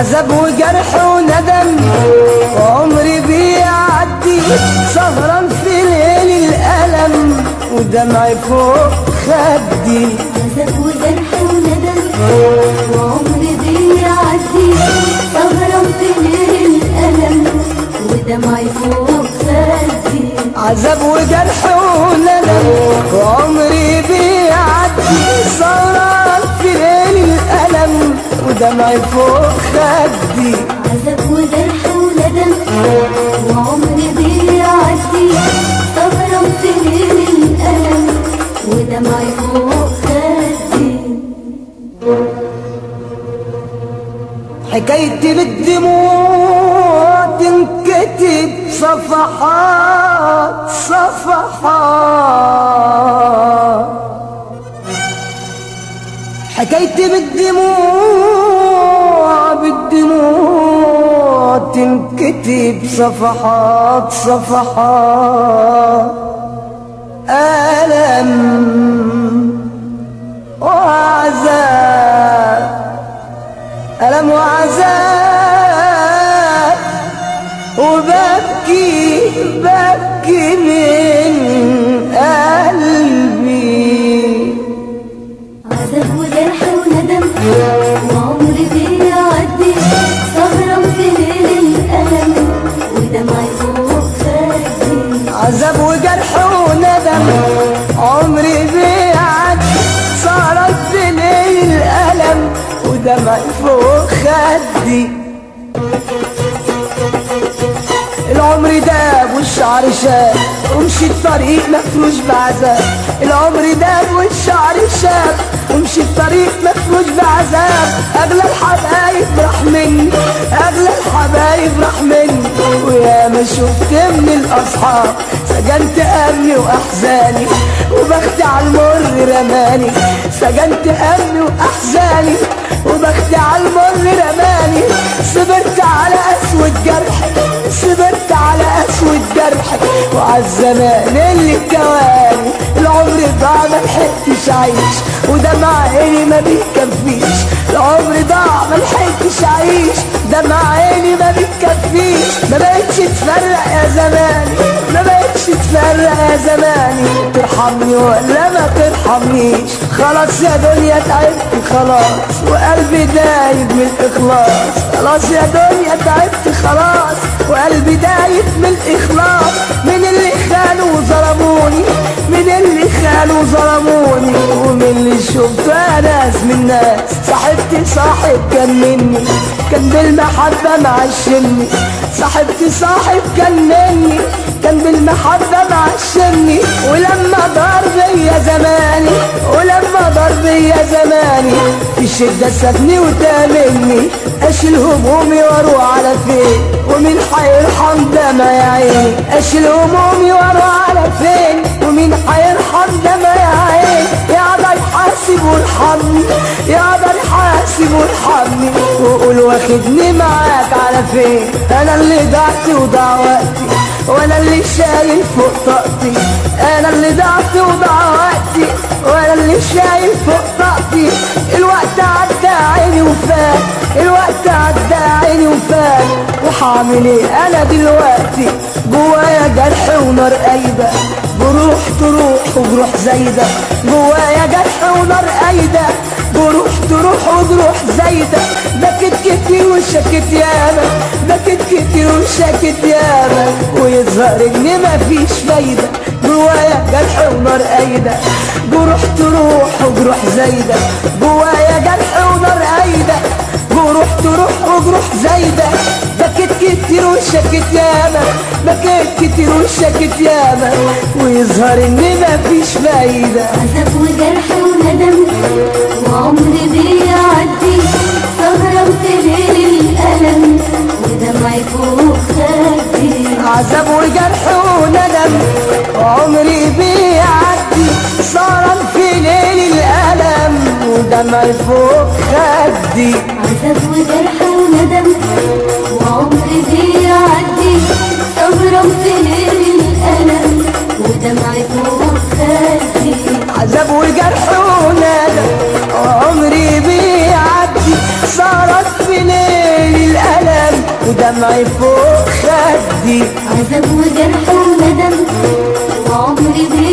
عذاب وجرح وندم وعمري بيعدي سهران في ليل الألم ودمعي فوق خدي عذاب وجرح وندم وعمري بيعدي سهران في ليل الألم ودمعي فوق خدي عذاب وجرح وندم وعمري بيعدي سهران في ليل الألم ودمعي فوق خدي عذاب وجرح وندم وعمري بيعدي سهران في ليل الألم ودمعي فوق خدي حكايتي بالدموع تنكتب صفحات صفحات حكايتي بالدموع بالدموع تنكتب صفحات صفحات ألم وعذاب ألم وعذاب وببكي ببكي من قلبي عذاب وجرح وندم وعمري بيعدي سهران في ليل الألم ودمعي فوق خدي عذاب وجرح وندم عمري بيعدي صارت في ليل الألم ودمعي فوق خدي العمر داب والشعر شاب ومشي الطريق مفروش بعذاب العمر داب والشعر شاب ومشي الطريق مفروش بعذاب اغلى الحبايب راح مني اغلى الحبايب راح مني ويا ما شفت من الاصحاب سجنت امني واحزاني وبختي على المر رماني سجنت امني واحزاني وبختي على المر رماني صبرت على اسود جرحي صبرت على اسود جرحي وعلى الزمان اللي كواني العمر ضاع ما لحقتش اعيش ودمع عيني ما بيكفيش العمر ضاع ما لحقتش اعيش دمع عيني ما بيكفيش ما بقتش تفرق يا زماني ما بقتش تفرق يا زماني ترحمني ولا ما ترحمنيش خلاص يا دنيا تعبت خلاص وقلبي دايب من الاخلاص خلاص يا دنيا تعبت خلاص وقلبي دايب من الاخلاص من اللي خانوا وظلموني من اللي خانوا وظلموني ومن اللي شفته ناس من ناس صاحبتي صاحب كان مني كان بالمحبة معشمني صاحبتي صاحب كان مني كان بالمحبة معشمني ولما دار بيا زماني ولما دار بيا زماني في الشدة سابني وتامني اشيل همومي واروح على فين ومين حيرحم دمع يا عيني اشيل همومي واروح على فين ومين حيرحم دمع يا عيني يا قدر حاسب وارحمني يا قدر حاسب وارحمني وقول واخدني معاك على فين انا اللي ضعت وضاع وقتي وانا اللي شايل فوق طاقتي انا اللي ضعت وضاع وقتي وانا اللي شايل فوق طاقتي الوقت عدى عيني وفات الوقت عدى عيني وفات وحعمل ايه انا دلوقتي جوايا جرح ونار قايدة جروح تروح وجروح زايدة جوايا جرح ونار قايدة جروح تروح وجروح زايدة بكت كتير وشكت ياما بكت كتير وشكت ياما ويظهر ان مفيش فايدة جوايا جرح ونار قايدة جروح تروح وجروح زايدة جوايا جرح ونار قايدة جروح تروح وجروح زايدة بكت كتير وشكت ياما بكت كتير وشكت ياما ويظهر ان مفيش فايدة عذاب وجرح وندم وعمري بيعدي سهران في ليل الألم ودمعي فوق خدي عذاب وجرح وندم وعمري بيعدي صار في ليل الألم ودمعي فوق خدي عذاب وجرح وندم وعمري بيعدي سهران في ليل الألم ودمعي فوق خدي عذاب وجرح وندم وعمري بيعدي صارت في ليل ودمعي فوق خدي عذاب وجرح وندم وعمري